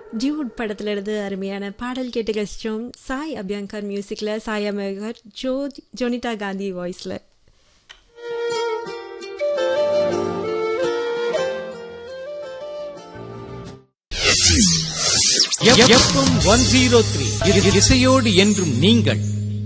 Dude படத்துல இருந்து அருமையான பாடல் கேட்டு கழிச்சோம் சாய் அபியங்கர் மியூசிக்ல சாய் அபியங்கர் ஜோ ஜோனிதா காந்தி வாய்ஸ்ல எஃப்எம் ஒன் ஜீரோ த்ரீ இசையோடு என்றும் நீங்கள்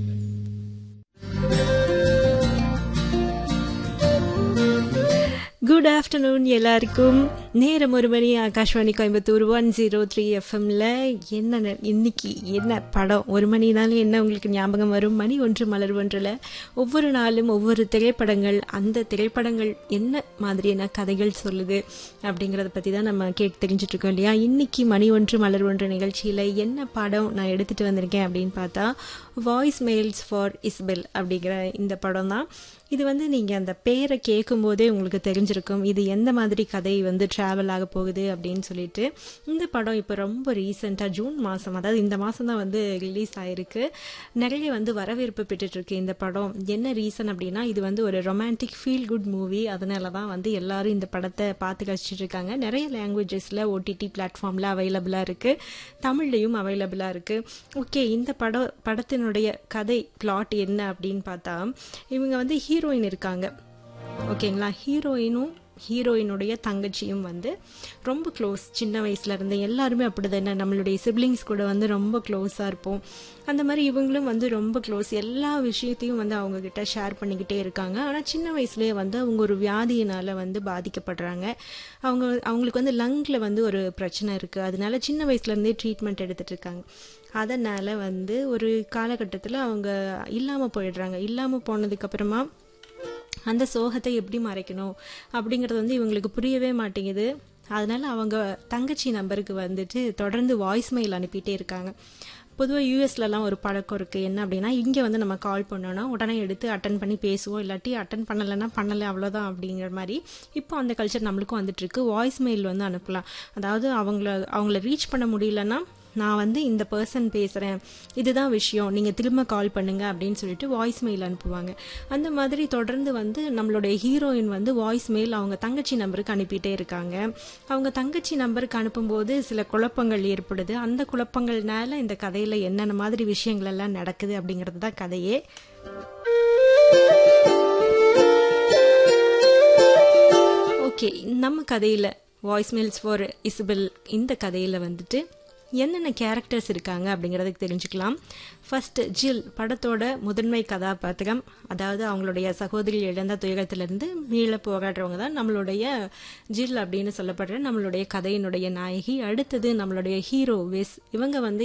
குட் ஆஃப்டர்நூன் எல்லாருக்கும் நேரம் ஒரு மணி Akashvani Coimbatore one zero three எஃப்எம்ல என்ன ந- இன்னைக்கு என்ன படம் ஒரு மணினாலும் என்ன உங்களுக்கு ஞாபகம் வரும் மணி ஒன்று மலர் ஒன்றில் ஒவ்வொரு நாளும் ஒவ்வொரு திரைப்படங்கள் அந்த திரைப்படங்கள் என்ன மாதிரியான கதைகள் சொல்லுது அப்படிங்கிறத பற்றி தான் நம்ம கேட்டு தெரிஞ்சுட்டு இருக்கோம் இல்லையா இன்னைக்கு மணி ஒன்று மலர் ஒன்று நிகழ்ச்சியில் என்ன படம் நான் எடுத்துகிட்டு வந்திருக்கேன் அப்படின்னு பார்த்தா வாய்ஸ் மெயில்ஸ் ஃபார் இஸ்பெல் அப்படிங்கிற இந்த படம் தான் இது வந்து நீங்கள் அந்த பேரை கேட்கும்போதே உங்களுக்கு தெரிஞ்சிருக்கும் இது எந்த மாதிரி கதை வந்து ட்ராவல் ஆக போகுது அப்படின்னு சொல்லிட்டு இந்த படம் இப்போ ரொம்ப ரீசெண்டாக ஜூன் மாதம் அதாவது இந்த மாதம் தான் வந்து ரிலீஸ் ஆயிருக்கு நிறைய வந்து வரவேற்பு பெற்றுட்ருக்கு இந்த படம் என்ன ரீசன் அப்படின்னா இது வந்து ஒரு ரொமான்டிக் ஃபீல் குட் மூவி அதனால தான் வந்து எல்லாரும் இந்த படத்தை பார்த்து கழிச்சிட்டு இருக்காங்க நிறைய லாங்குவேஜஸில் ஓடிடி பிளாட்ஃபார்மில் அவைலபிளாக இருக்குது தமிழ்லையும் அவைலபிளாக இருக்குது ஓகே இந்த படம் படத்தினுடைய கதை பிளாட் என்ன அப்படின்னு பார்த்தா இவங்க வந்து ஹீரோயின் இருக்காங்க ஓகேங்களா ஹீரோயினும் ஹீரோயினுடைய தங்கச்சியும் வந்து ரொம்ப க்ளோஸ் சின்ன வயசுல இருந்து எல்லாருமே அப்படிதானே நம்மளுடைய சிப்ளிங்ஸ் கூட வந்து ரொம்ப க்ளோஸாக இருப்போம் அந்த மாதிரி இவங்களும் வந்து ரொம்ப க்ளோஸ் எல்லா விஷயத்தையும் வந்து அவங்க கிட்ட ஷேர் பண்ணிக்கிட்டே இருக்காங்க ஆனால் சின்ன வயசுலேயே வந்து அவங்க ஒரு வியாதியினால வந்து பாதிக்கப்படுறாங்க அவங்க அவங்களுக்கு வந்து லங்ல வந்து ஒரு பிரச்சனை இருக்குது அதனால சின்ன வயசுலேருந்தே ட்ரீட்மெண்ட் எடுத்துட்டு இருக்காங்க அதனால் வந்து ஒரு காலகட்டத்தில் அவங்க இல்லாமல் போயிடுறாங்க இல்லாமல் போனதுக்கப்புறமா அந்த சோகத்தை எப்படி மறைக்கணும் அப்படிங்கிறது வந்து இவங்களுக்கு புரியவே மாட்டேங்குது அதனால அவங்க தங்கச்சி நம்பருக்கு வந்துட்டு தொடர்ந்து வாய்ஸ் மெயில் அனுப்பிட்டே இருக்காங்க பொதுவாக யூஎஸ்லலாம் ஒரு பழக்கம் இருக்குது என்ன அப்படின்னா இங்கே வந்து நம்ம கால் பண்ணோன்னா உடனே எடுத்து அட்டன் பண்ணி பேசுவோம் இல்லாட்டி அட்டன் பண்ணலைன்னா பண்ணலை அவ்வளோதான் அப்படிங்கிற மாதிரி இப்போ அந்த கல்ச்சர் நம்மளுக்கும் வந்துட்டு இருக்கு வாய்ஸ் மெயில் வந்து அனுப்பலாம் அதாவது அவங்கள அவங்கள ரீச் பண்ண முடியலன்னா நான் வந்து இந்த பர்சன் பேசுகிறேன் இதுதான் விஷயம் நீங்கள் திரும்ப கால் பண்ணுங்க அப்படின்னு சொல்லிட்டு வாய்ஸ் மெயில் அனுப்புவாங்க அந்த மாதிரி தொடர்ந்து வந்து நம்மளுடைய ஹீரோயின் வந்து வாய்ஸ் மெயில் அவங்க தங்கச்சி நம்பருக்கு அனுப்பிட்டே இருக்காங்க அவங்க தங்கச்சி நம்பருக்கு அனுப்பும்போது சில குழப்பங்கள் ஏற்படுது அந்த குழப்பங்கள்னால இந்த கதையில் என்னென்ன மாதிரி விஷயங்கள் எல்லாம் நடக்குது அப்படிங்கிறது தான் கதையே ஓகே நம்ம கதையில் வாய்ஸ் மெயில்ஸ் ஃபார் இசபெல் இந்த கதையில் வந்துட்டு என்னென்ன கேரக்டர்ஸ் இருக்காங்க அப்படிங்கிறதுக்கு தெரிஞ்சுக்கலாம் ஃபர்ஸ்ட் ஜில் படத்தோட முதன்மை கதாபாத்திரம் அதாவது அவங்களுடைய சகோதரி இழந்த துயரத்திலிருந்து மீள போராடுறவங்க தான் நம்மளுடைய ஜில் அப்படின்னு சொல்லப்படுற நம்மளுடைய கதையினுடைய நாயகி அடுத்தது நம்மளுடைய ஹீரோ வெஸ் இவங்க வந்து